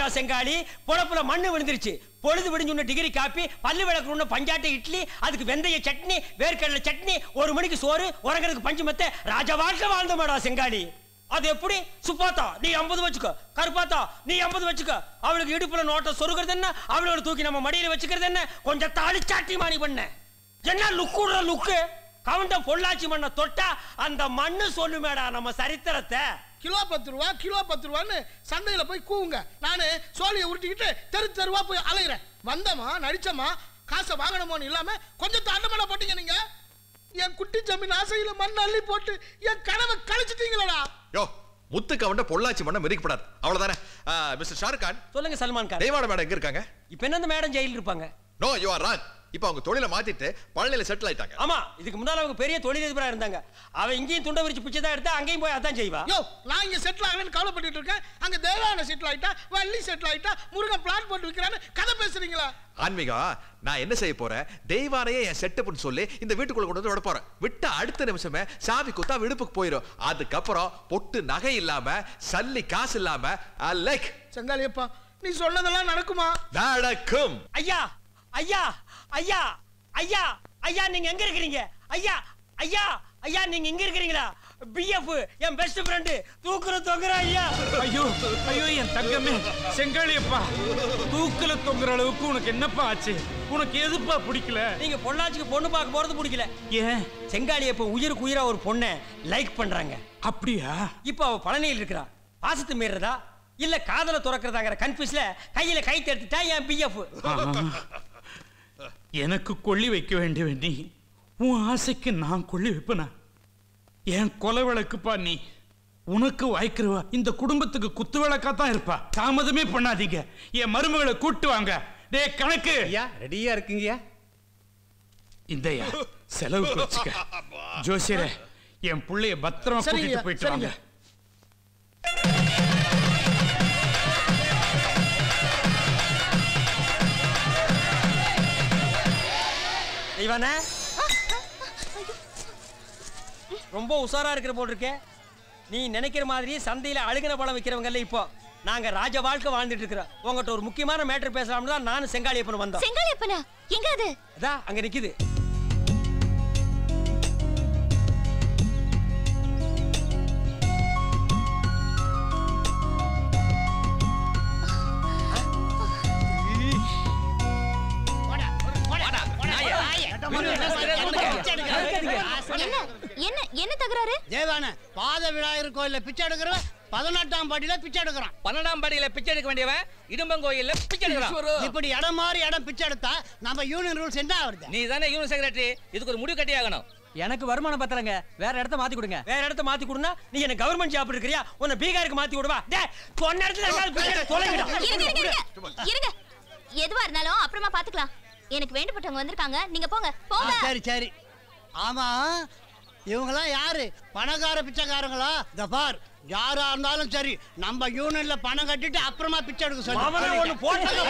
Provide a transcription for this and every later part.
செங்காலி பொழப்புல மண்ணு விழுந்துருச்சு பொழுது விடிஞ்சுன்னு டிகிரி காப்பி பல்லு விளக்கணும்னு பஞ்சாட்டை இட்லி அதுக்கு வெந்தய சட்னி வேர்க்கடலை சட்னி ஒரு மணிக்கு சோறு உறங்குறதுக்கு பஞ்சு மெத்த ராஜ வாழ்க்கை வாழ்ந்த மேடா செங்காலி அது எப்படி சுப்பாத்தா நீ ஐம்பது வச்சுக்கோ கருப்பாத்தா நீ ஐம்பது வச்சுக்கோ அவளுக்கு இடுப்புல நோட்டை சொருகிறது என்ன அவளோட தூக்கி நம்ம மடியில வச்சுக்கிறது என்ன கொஞ்சம் தாளிச்சாட்டி மாணி பண்ண என்ன லுக்குடுற லுக்கு கவுண்ட பொள்ளாச்சி மண்ணை தொட்டா அந்த மண்ணு சொல்லுமேடா நம்ம சரித்திரத்தை கிலோ பத்து ரூபா கிலோ பத்து ரூபான்னு சந்தையில போய் கூவுங்க நானு சோழியை உருட்டிக்கிட்டு தெரு தெருவா போய் அலையிறேன் வந்தமா நடிச்சமா காசை வாங்கணுமோன்னு இல்லாம கொஞ்சம் தாண்டமடா போட்டீங்க நீங்க என் குட்டி ஜமீன் ஆசையில மண் அள்ளி போட்டு என் கனவை கழிச்சிட்டீங்களடா யோ முத்து கவண்ட பொள்ளாச்சி மண்ணை மிதிக்கப்படாது அவ்வளவுதானே மிஸ்டர் ஷாருக் கான் சொல்லுங்க சல்மான் கான் தெய்வான மேடம் எங்க இருக்காங்க இப்ப என்ன இந்த மேடம் ஜெயில இருப்பாங்க நோ யூ ஆர் ராங் இப்போ அவங்க தொழிலை மாத்திட்டு பழனியில செட்டில் ஆயிட்டாங்க ஆமா இதுக்கு முன்னால அவங்க பெரிய தொழிலதிபரா இருந்தாங்க அவ இங்கேயும் துண்டை விரிச்சு பிச்சை தான் எடுத்தா அங்கேயும் போய் அதான் செய்வா யோ நான் இங்க செட்டில் ஆகணும்னு கவலைப்பட்டுட்டு இருக்கேன் அங்க தேவான செட்டில் ஆயிட்டா வள்ளி செட்டில் ஆயிட்டா முருகன் பிளான் போட்டு விற்கிறான்னு கதை பேசுறீங்களா ஆன்மீகா நான் என்ன செய்ய போறேன் தெய்வானையே என் செட்டப்னு சொல்லி இந்த வீட்டுக்குள்ள கொண்டு வந்து விட போறேன் விட்ட அடுத்த நிமிஷமே சாவி குத்தா விடுப்புக்கு போயிடும் அதுக்கப்புறம் பொட்டு நகை இல்லாம சல்லி காசு இல்லாம லைக் செங்காலியப்பா நீ சொன்னதெல்லாம் நடக்குமா நடக்கும் ஐயா ஐயா ஐயா ஐயா ஐயா நீங்க எங்க இருக்கிறீங்க ஐயா ஐயா ஐயா நீங்க இங்க இருக்கிறீங்களா பிஎஃப் என் பெஸ்ட் ஃப்ரெண்டு தூக்குற தொங்குற ஐயா ஐயோ ஐயோ என் தங்கமே செங்காளியப்பா தூக்கல தொங்குற அளவுக்கு உனக்கு என்னப்பா ஆச்சு உனக்கு எதுப்பா பிடிக்கல நீங்க பொள்ளாச்சிக்கு பொண்ணு பார்க்க போறது பிடிக்கல ஏன் செங்காலி இப்ப உயிருக்கு உயிரா ஒரு பொண்ணை லைக் பண்றாங்க அப்படியா இப்ப அவ பழனியில் இருக்கிறா பாசத்து மீறதா இல்ல காதல துறக்கிறதாங்கிற கன்ஃபியூஸ்ல கையில கை எடுத்துட்டா என் பிஎஃப் எனக்கு கொள்ளி வைக்க வேண்டியவன் நீ உன் ஆசைக்கு நான் கொள்ளி வைப்பனா என் கொலை விளக்குப்பா நீ உனக்கு வாய்க்கிறவா இந்த குடும்பத்துக்கு குத்து விளக்கா தான் இருப்பா தாமதமே பண்ணாதீங்க என் மருமகளை கூட்டு வாங்க டே கணக்கு ஐயா ரெடியா இருக்குங்கய்யா இந்தயா செலவுக்கு வச்சுக்க ஜோசியரே என் புள்ளைய பத்திரமா சரிங்க, கூட்டிட்டு போயிட்டு வாங்க சரிங்க. தெய்வானே ரொம்ப உஷாரா இருக்கிற போல் இருக்கே நீ நினைக்கிற மாதிரி சந்தையில அழுகின பழம் விற்கிறவங்கல்ல இப்போ நாங்க ராஜ வாழ்க்கை வாழ்ந்துட்டு இருக்கிறோம் உங்ககிட்ட ஒரு முக்கியமான மேட்டர் பேசலாம்னு தான் நானும் செங்காளியப்பன் வந்தோம் செங்காலியப்பனா எங்க அது அதான் அங்க நிக்குது என்ன என்ன என்ன தகராறு தேவான பாத விநாயகர் கோயில்ல பிச்சை எடுக்கிறவன் பதினெட்டாம் படியில பிச்சை எடுக்கிறான் பன்னெண்டாம் படியில பிச்சை எடுக்க வேண்டியவன் இடும்பங்கோயில்ல பிச்சை எடுக்கிறான் இப்படி இடம் மாறி இடம் பிச்சை எடுத்தா நம்ம யூனியன் ரூல்ஸ் என்ன ஆகுது நீ தானே யூனியன் செக்ரட்டரி இதுக்கு ஒரு முடிவு கட்டி ஆகணும் எனக்கு வருமானம் பத்தலங்க வேற இடத்த மாத்தி கொடுங்க வேற இடத்த மாத்தி கொடுனா நீ என்ன கவர்மெண்ட் ஜாப் இருக்கிறியா உன்னை பீகாருக்கு மாத்தி விடுவா டே சொன்ன இடத்துல எங்காவது பிச்சை தொலைங்கடா இருங்க இருங்க இருங்க இருங்க எதுவா இருந்தாலும் அப்புறமா பாத்துக்கலாம் எனக்கு வேண்டப்பட்டவங்க வந்திருக்காங்க நீங்க போங்க ஆ, போங்க சரி சரி ஆமா இவங்கெல்லாம் யாரு பணக்கார பிச்சைக்காரங்களா இந்த பார் யாரா இருந்தாலும் சரி நம்ம யூனியன்ல பணம் கட்டிட்டு அப்புறமா பிச்சை எடுக்க அவனை ஒண்ணு சொல்லி போட்டு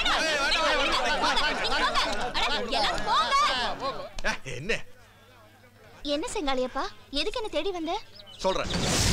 எல்லாரும் போங்க என்ன என்ன செங்காலியப்பா எதுக்கு என்ன தேடி வந்த சொல்றேன்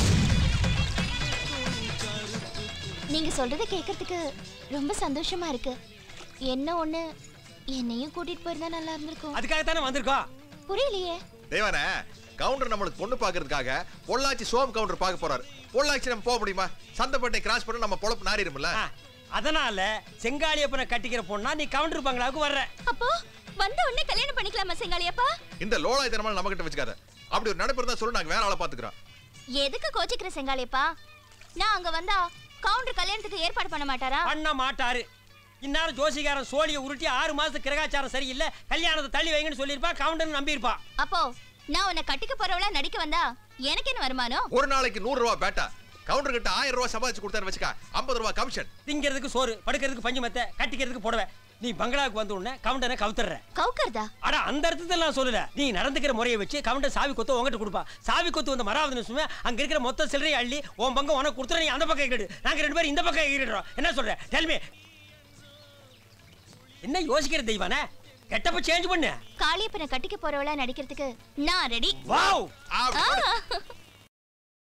நீங்க சொல்றத கேட்கறதுக்கு ரொம்ப சந்தோஷமா இருக்கு என்ன ஒண்ணு என்னையும் கூட்டிட்டு போயிருந்தா நல்லா இருந்திருக்கும் அதுக்காக தானே வந்திருக்கோம் புரியலையே தேவானே கவுண்டர் நம்மளுக்கு பொண்ணு பாக்குறதுக்காக பொள்ளாச்சி சோம் கவுண்டர் பார்க்க போறாரு பொள்ளாச்சி நம்ம போக முடியுமா சந்தைப்பேட்டை கிராஸ் பண்ண நம்ம பொழப்பு நாரிடும்ல ஆ, அதனால செங்காளியப்பனை கட்டிக்கிற பொண்ணா நீ கவுண்டர் பங்களாவுக்கு வர்ற அப்போ வந்த உடனே கல்யாணம் பண்ணிக்கலாமா செங்காலியப்பா இந்த லோலாய் தினமான நம்ம கிட்ட வச்சுக்காத அப்படி ஒரு நடப்பு இருந்தா சொல்லு நாங்க வேற ஆளை பாத்துக்கிறோம் எதுக்கு கோச்சிக்கிற செங்காலியப்பா நான் அங்க வந்தா கவுண்டர் கல்யாணத்துக்கு ஏற்பாடு பண்ண மாட்டாரா பண்ண மாட்டாரு இந்நேரம் ஜோசிகாரன் சோழியை உருட்டி ஆறு மாசத்துக்கு கிரகாச்சாரம் சரியில்லை கல்யாணத்தை தள்ளி வைங்கன்னு சொல்லியிருப்பா கவுண்டர் நம்பியிருப்பா அப்போ நான் உன்னை கட்டிக்க போறவளா நடிக்க வந்தா எனக்கு என்ன வருமானம் ஒரு நாளைக்கு நூறு ரூபாய் பேட்டா கவுண்டர் கிட்ட ஆயிரம் ரூபாய் சம்பாதிச்சு கொடுத்தாரு வச்சுக்க ஐம்பது ரூபாய் கமிஷன் திங்கிறதுக்கு சோறு படுக்கிறதுக்கு பஞ்சு மெத்த கட்டிக்கிறதுக்கு புடவை நீ பங்களாவுக்கு வந்த உடனே கவுண்டனை கவுத்துற கவுக்கறதா அட அந்த அர்த்தத்தில் நான் சொல்லல நீ நடந்துக்கிற முறையை வச்சு கவுண்டர் சாவி கொத்து உங்ககிட்ட கொடுப்பா சாவி கொத்து வந்த மராவது நிமிஷமே அங்க இருக்கிற மொத்த சில்லறையை அள்ளி உன் பங்கம் உனக்கு கொடுத்துற நீ அந்த பக்கம் எகிடு நாங்க ரெண்டு பேரும் இந்த பக்கம் எகிடுறோம் என்ன சொல்ற டெல்மி என்ன யோசிக்கிற தெய்வானே கெட்டப்ப சேஞ்ச் பண்ணு காளியப்பனை கட்டிக்க போறவளா நடிக்கிறதுக்கு நான் ரெடி வாவ்